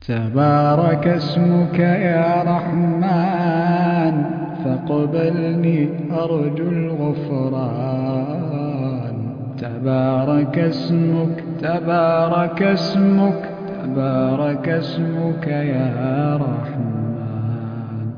تبارك اسمك يا رحمن فاقبلني أرجو الغفران تبارك اسمك تبارك اسمك تبارك اسمك يا رحمن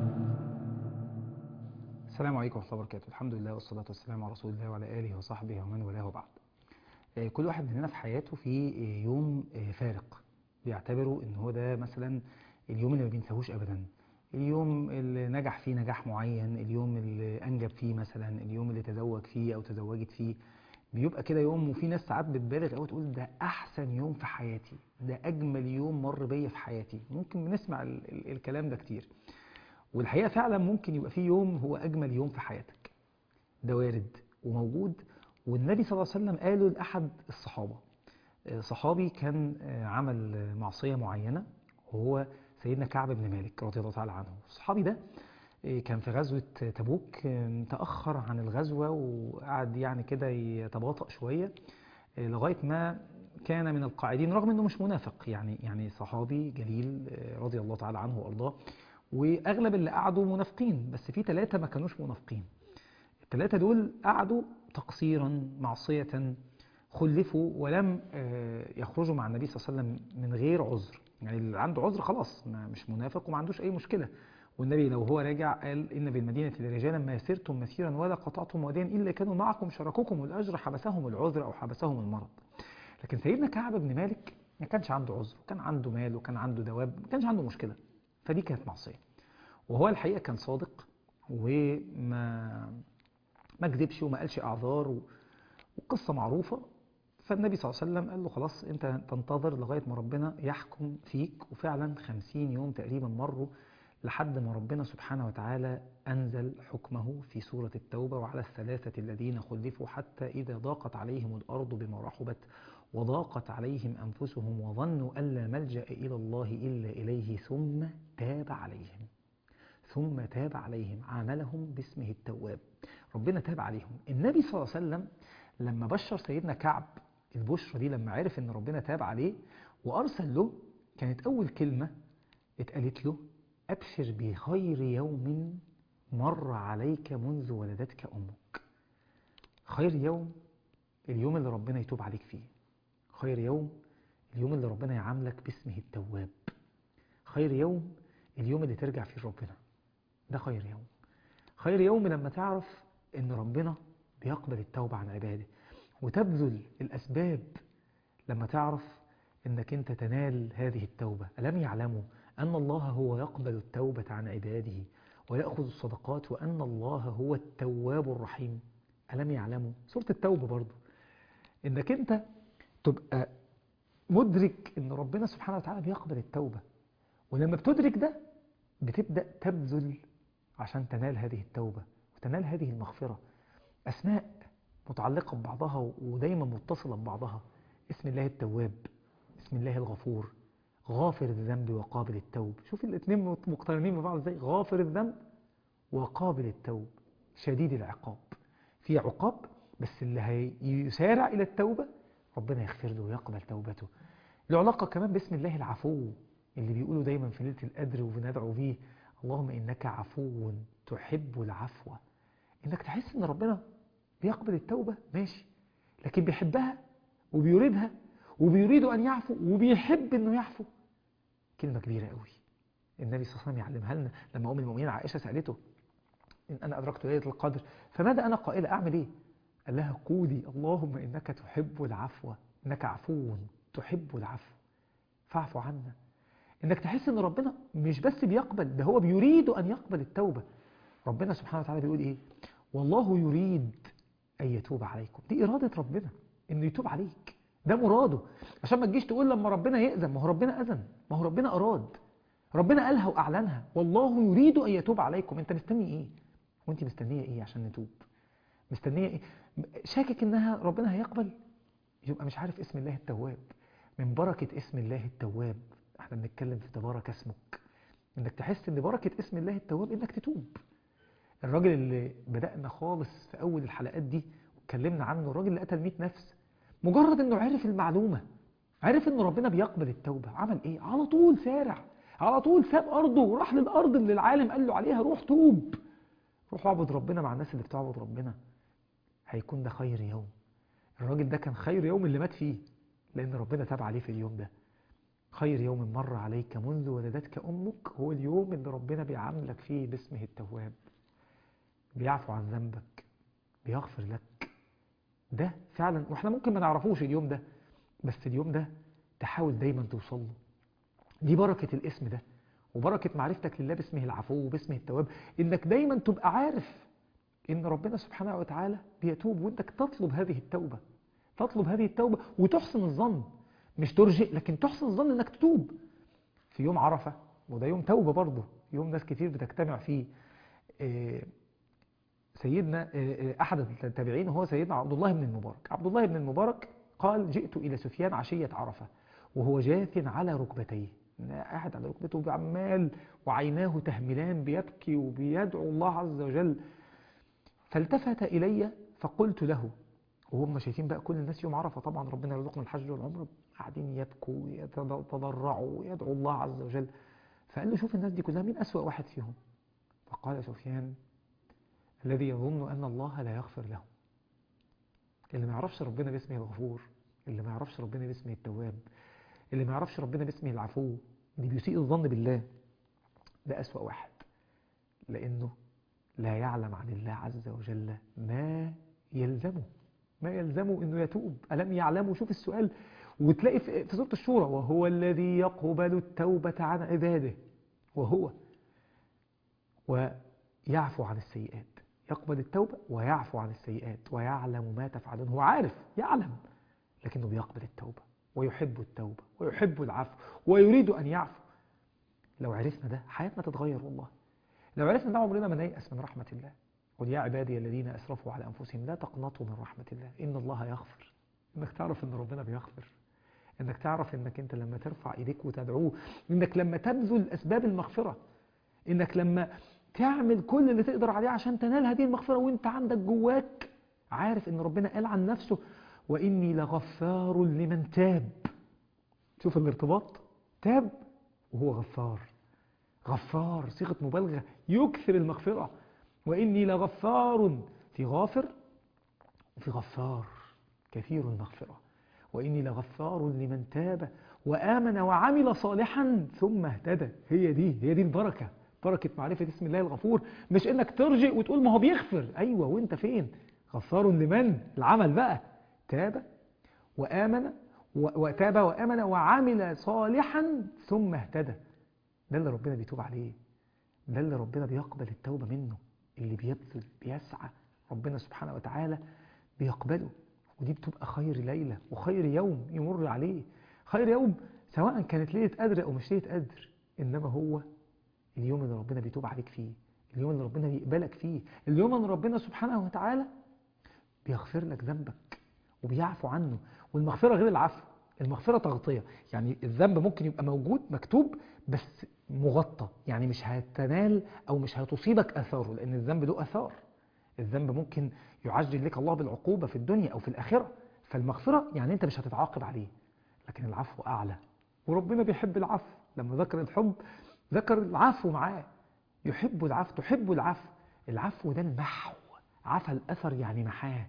السلام عليكم ورحمة الله وبركاته الحمد لله والصلاة والسلام على رسول الله وعلى آله وصحبه ومن والاه وبعد آه، كل واحد مننا في حياته في آه، يوم آه، فارق بيعتبره ان هو ده مثلا اليوم اللي ما بينساهوش ابدا اليوم اللي نجح فيه نجاح معين اليوم اللي انجب فيه مثلا اليوم اللي تزوج فيه او تزوجت فيه بيبقى كده يوم وفي ناس ساعات بتبالغ قوي تقول ده احسن يوم في حياتي ده اجمل يوم مر بيا في حياتي ممكن بنسمع ال ال الكلام ده كتير والحقيقه فعلا ممكن يبقى في يوم هو اجمل يوم في حياتك ده وارد وموجود والنبي صلى الله عليه وسلم قاله لاحد الصحابه آه، صحابي كان آه، عمل آه، معصيه معينه وهو سيدنا كعب بن مالك رضي الله تعالى عنه الصحابي ده آه، كان في غزوه تبوك آه، تاخر عن الغزوه وقعد يعني كده يتباطأ شويه آه، لغايه ما كان من القاعدين رغم انه مش منافق يعني يعني صحابي جليل آه، رضي الله تعالى عنه وارضاه واغلب اللي قعدوا منافقين بس في ثلاثه ما كانوش منافقين الثلاثه دول قعدوا تقصيرا معصيه خلفوا ولم آه، يخرجوا مع النبي صلى الله عليه وسلم من غير عذر يعني اللي عنده عذر خلاص ما مش منافق وما عندوش اي مشكله والنبي لو هو راجع قال ان بالمدينه لرجالا ما سرتم مسيرا ولا قطعتم واديا الا كانوا معكم شركوكم الاجر حبسهم العذر او حبسهم المرض لكن سيدنا كعب بن مالك ما كانش عنده عذر وكان عنده مال وكان عنده دواب ما كانش عنده مشكله فدي كانت معصيه وهو الحقيقه كان صادق وما ما كذبش وما قالش اعذار و... وقصه معروفه فالنبي صلى الله عليه وسلم قال له خلاص انت تنتظر لغايه ما ربنا يحكم فيك وفعلا خمسين يوم تقريبا مروا لحد ما ربنا سبحانه وتعالى انزل حكمه في سوره التوبه وعلى الثلاثه الذين خلفوا حتى اذا ضاقت عليهم الارض بما رحبت وضاقت عليهم انفسهم وظنوا ان لا ملجا الى الله الا اليه ثم تاب عليهم ثم تاب عليهم عاملهم باسمه التواب ربنا تاب عليهم النبي صلى الله عليه وسلم لما بشر سيدنا كعب البشرى دي لما عرف ان ربنا تاب عليه وارسل له كانت اول كلمه اتقالت له ابشر بخير يوم مر عليك منذ ولدتك امك خير يوم اليوم اللي ربنا يتوب عليك فيه خير يوم اليوم اللي ربنا يعاملك باسمه التواب خير يوم اليوم اللي ترجع فيه ربنا ده خير يوم خير يوم لما تعرف ان ربنا بيقبل التوبة عن عباده وتبذل الأسباب لما تعرف انك انت تنال هذه التوبة ألم يعلموا أن الله هو يقبل التوبة عن عباده ويأخذ الصدقات وأن الله هو التواب الرحيم ألم يعلموا سورة التوبة برضو انك انت تبقى مدرك ان ربنا سبحانه وتعالى بيقبل التوبة ولما بتدرك ده بتبدأ تبذل عشان تنال هذه التوبة وتنال هذه المغفرة أسماء متعلقة ببعضها ودايما متصلة ببعضها اسم الله التواب اسم الله الغفور غافر الذنب وقابل التوب شوف الاثنين مقترنين ببعض ازاي غافر الذنب وقابل التوب شديد العقاب في عقاب بس اللي هيسارع إلى التوبة ربنا يغفر له ويقبل توبته له علاقة كمان باسم الله العفو اللي بيقولوا دايما في ليلة القدر وبندعو فيه اللهم إنك عفو تحب العفو إنك تحس إن ربنا بيقبل التوبة ماشي لكن بيحبها وبيريدها وبيريد أن يعفو وبيحب إنه يعفو كلمة كبيرة قوي النبي صلى الله عليه وسلم يعلمها لنا لما أم المؤمنين عائشة سألته إن أنا أدركت ليلة القدر فماذا أنا قائلة أعمل إيه؟ قال لها قولي اللهم إنك تحب العفو إنك عفو تحب العفو فاعف عنا إنك تحس إن ربنا مش بس بيقبل ده هو بيريد أن يقبل التوبة ربنا سبحانه وتعالى بيقول إيه والله يريد أن يتوب عليكم دي إرادة ربنا إنه يتوب عليك ده مراده عشان ما تجيش تقول لما ربنا يأذن ما هو ربنا أذن ما هو ربنا أراد ربنا قالها وأعلنها والله يريد أن يتوب عليكم أنت مستني إيه وأنت مستنية إيه عشان نتوب مستنية إيه شاكك إنها ربنا هيقبل يبقى مش عارف اسم الله التواب من بركة اسم الله التواب احنا بنتكلم في تبارك اسمك انك تحس ان بركة اسم الله التواب انك تتوب الراجل اللي بدأنا خالص في أول الحلقات دي واتكلمنا عنه الراجل اللي قتل 100 نفس مجرد انه عرف المعلومة عرف ان ربنا بيقبل التوبة عمل ايه على طول سارع على طول ساب ارضه وراح للارض اللي العالم قال له عليها روح توب روح اعبد ربنا مع الناس اللي بتعبد ربنا هيكون ده خير يوم الراجل ده كان خير يوم اللي مات فيه لان ربنا تاب عليه في اليوم ده خير يوم مر عليك منذ ولدتك امك هو اليوم اللي ربنا بيعاملك فيه باسمه التواب بيعفو عن ذنبك بيغفر لك ده فعلا واحنا ممكن ما نعرفوش اليوم ده بس اليوم ده تحاول دايما توصل له دي بركة الاسم ده وبركة معرفتك لله باسمه العفو وباسمه التواب انك دايما تبقى عارف ان ربنا سبحانه وتعالى بيتوب وانك تطلب هذه التوبة تطلب هذه التوبة وتحسن الظن مش ترجئ لكن تحسن الظن انك تتوب في يوم عرفة وده يوم توبة برضه يوم ناس كتير بتجتمع فيه إيه سيدنا أحد التابعين هو سيدنا عبد الله بن المبارك عبد الله بن المبارك قال جئت إلى سفيان عشية عرفة وهو جاث على ركبتيه قاعد على ركبته بعمال وعيناه تهملان بيبكي وبيدعو الله عز وجل فالتفت إلي فقلت له وهم شايفين بقى كل الناس يوم عرفة طبعا ربنا يرزقنا الحج والعمرة قاعدين يبكوا ويتضرعوا ويدعوا الله عز وجل فقال له شوف الناس دي كلها مين أسوأ واحد فيهم فقال سفيان الذي يظن أن الله لا يغفر له اللي ما يعرفش ربنا باسمه الغفور اللي ما يعرفش ربنا باسمه التواب اللي ما يعرفش ربنا باسمه العفو اللي بيسيء الظن بالله ده أسوأ واحد لأنه لا يعلم عن الله عز وجل ما يلزمه ما يلزمه أنه يتوب ألم يعلموا شوف السؤال وتلاقي في سورة الشورى وهو الذي يقبل التوبة عن عباده وهو ويعفو عن السيئات يقبل التوبة ويعفو عن السيئات ويعلم ما تفعلون هو عارف يعلم لكنه بيقبل التوبة ويحب التوبة ويحب العفو ويريد أن يعفو لو عرفنا ده حياتنا تتغير والله لو عرفنا ده عمرنا ما نيأس من رحمة الله قل يا عبادي الذين أسرفوا على أنفسهم لا تقنطوا من رحمة الله إن الله يغفر إنك تعرف إن ربنا بيغفر إنك تعرف إنك أنت لما ترفع إيديك وتدعوه إنك لما تبذل أسباب المغفرة إنك لما تعمل كل اللي تقدر عليه عشان تنال هذه المغفرة وانت عندك جواك عارف ان ربنا قال عن نفسه وإني لغفار لمن تاب شوف الارتباط تاب وهو غفار غفار صيغة مبالغة يكثر المغفرة وإني لغفار في غافر وفي غفار كثير المغفرة وإني لغفار لمن تاب وآمن وعمل صالحا ثم اهتدى هي دي هي دي البركة بركة معرفة اسم الله الغفور مش انك ترجع وتقول ما هو بيغفر ايوه وانت فين غفار لمن العمل بقى تاب وآمن وتاب وآمن وعمل صالحا ثم اهتدى ده اللي ربنا بيتوب عليه ده اللي ربنا بيقبل التوبة منه اللي بيبذل بيسعى ربنا سبحانه وتعالى بيقبله ودي بتبقى خير ليلة وخير يوم يمر عليه خير يوم سواء كانت ليلة قدر أو مش ليلة قدر إنما هو اليوم اللي ربنا بيتوب عليك فيه اليوم اللي ربنا بيقبلك فيه اليوم اللي ربنا سبحانه وتعالى بيغفر لك ذنبك وبيعفو عنه والمغفرة غير العفو المغفرة تغطية يعني الذنب ممكن يبقى موجود مكتوب بس مغطى يعني مش هتنال أو مش هتصيبك أثاره لأن الذنب له أثار الذنب ممكن يعجل لك الله بالعقوبة في الدنيا أو في الآخرة فالمغفرة يعني أنت مش هتتعاقب عليه لكن العفو أعلى وربنا بيحب العفو لما ذكر الحب ذكر العفو معاه يحب العفو تحب العفو العفو ده المحو عفى الأثر يعني محاه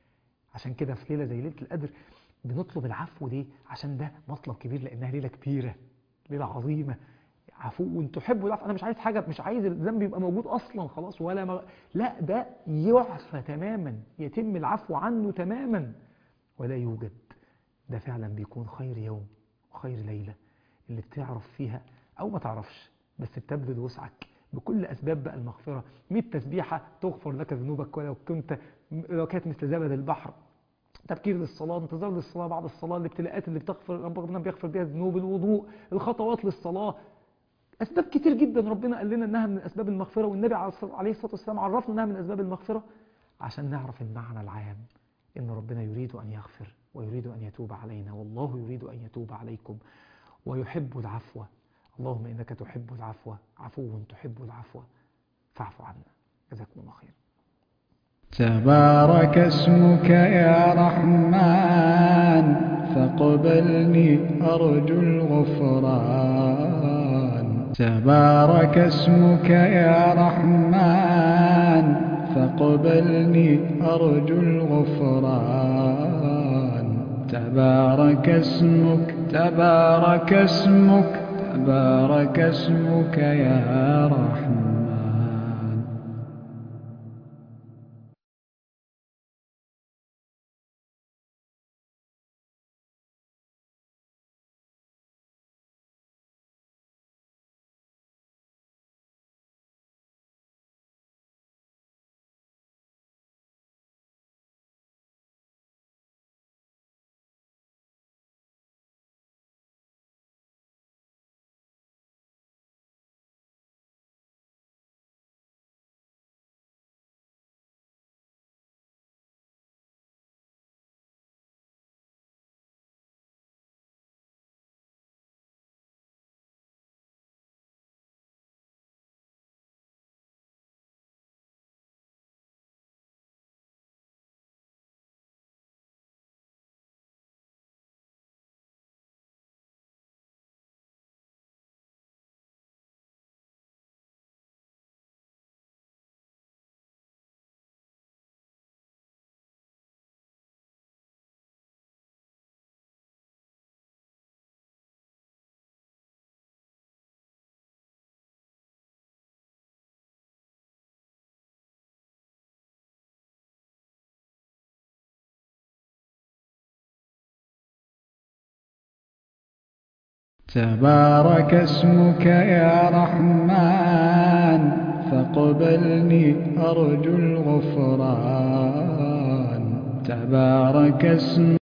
عشان كده في ليلة زي ليلة القدر بنطلب العفو ليه عشان ده مطلب كبير لأنها ليلة كبيرة ليلة عظيمة عفو تحب العفو أنا مش عايز حاجة مش عايز الذنب يبقى موجود أصلا خلاص ولا ما لا ده يعفى تماما يتم العفو عنه تماما ولا يوجد ده فعلا بيكون خير يوم وخير ليلة اللي بتعرف فيها أو ما تعرفش بس بتبذل وسعك بكل أسباب بقى المغفرة 100 تسبيحة تغفر لك ذنوبك ولو كنت لو كانت مثل زبد البحر تبكير للصلاة انتظار للصلاة بعد الصلاة الابتلاءات اللي بتغفر ربنا بيغفر بها الذنوب الوضوء الخطوات للصلاة أسباب كتير جدا ربنا قال لنا إنها من أسباب المغفرة والنبي عليه الصلاة والسلام عرفنا إنها من أسباب المغفرة عشان نعرف المعنى العام إن ربنا يريد أن يغفر ويريد أن يتوب علينا والله يريد أن يتوب عليكم ويحب العفو اللهم إنك تحب العفو عفو تحب العفو فاعف عنا جزاكم الله خير تبارك اسمك يا رحمن فاقبلني أرجو الغفران تبارك اسمك يا رحمن فاقبلني أرجو الغفران تبارك اسمك تبارك اسمك تبارك اسمك يا رحمن تبارك اسمك يا رحمن فاقبلني أرجو الغفران تبارك اسمك